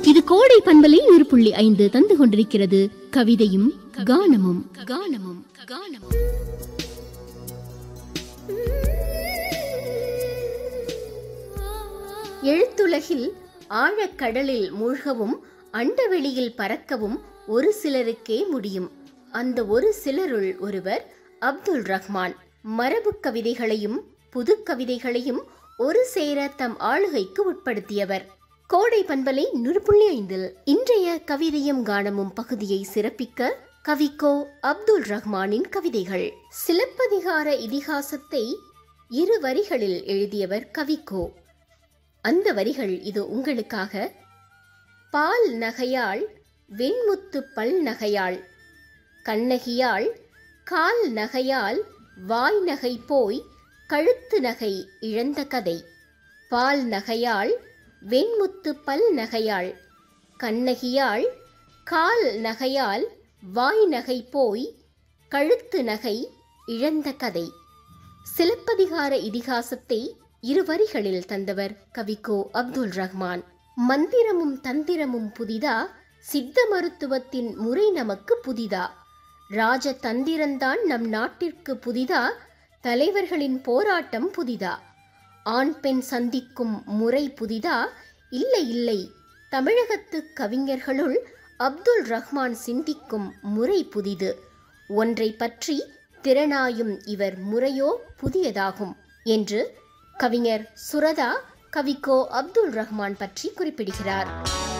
இது கோடை பண்பலை நூறு புள்ளி ஐந்து தந்து கொண்டிருக்கிறது கவிதையும் கானமும் கானமும் கானமும் எழுத்துலகில் ஆழக்கடலில் மூழ்கவும் அண்டவெளியில் பறக்கவும் ஒரு சிலருக்கே முடியும் அந்த ஒரு சிலருள் ஒருவர் அப்துல் ரஹ்மான் மரபு கவிதைகளையும் புது கவிதைகளையும் ஒரு சேர தம் ஆளுகைக்கு உட்படுத்தியவர் கோடை பண்பலை நூறு ஐந்தில் இன்றைய கவிதையும் கானமும் பகுதியை சிறப்பிக்க கவிக்கோ அப்துல் ரஹ்மானின் கவிதைகள் சிலப்பதிகார இதிகாசத்தை இரு வரிகளில் எழுதியவர் கவிக்கோ அந்த வரிகள் இது உங்களுக்காக பால் நகையாள் வெண்முத்து பல் நகையாள் கண்ணகியாள் கால் நகையால் வாய் நகை போய் கழுத்து நகை இழந்த கதை பால் நகையாள் வெண்முத்து பல் நகையாள் கண்ணகியாள் கால் நகையால் வாய் நகை போய் கழுத்து நகை இழந்த கதை சிலப்பதிகார இதிகாசத்தை இரு வரிகளில் தந்தவர் கவிக்கோ அப்துல் ரஹ்மான் மந்திரமும் தந்திரமும் புதிதா சித்த மருத்துவத்தின் முறை நமக்கு புதிதா ராஜ தந்திரந்தான் நம் நாட்டிற்கு புதிதா தலைவர்களின் போராட்டம் புதிதா ஆண் பெண் சந்திக்கும் முறை புதிதா இல்லை இல்லை தமிழகத்து கவிஞர்களுள் அப்துல் ரஹ்மான் சிந்திக்கும் முறை புதிது ஒன்றை பற்றி திறனாயும் இவர் முறையோ புதியதாகும் என்று கவிஞர் சுரதா கவிக்கோ அப்துல் ரஹ்மான் பற்றி குறிப்பிடுகிறார்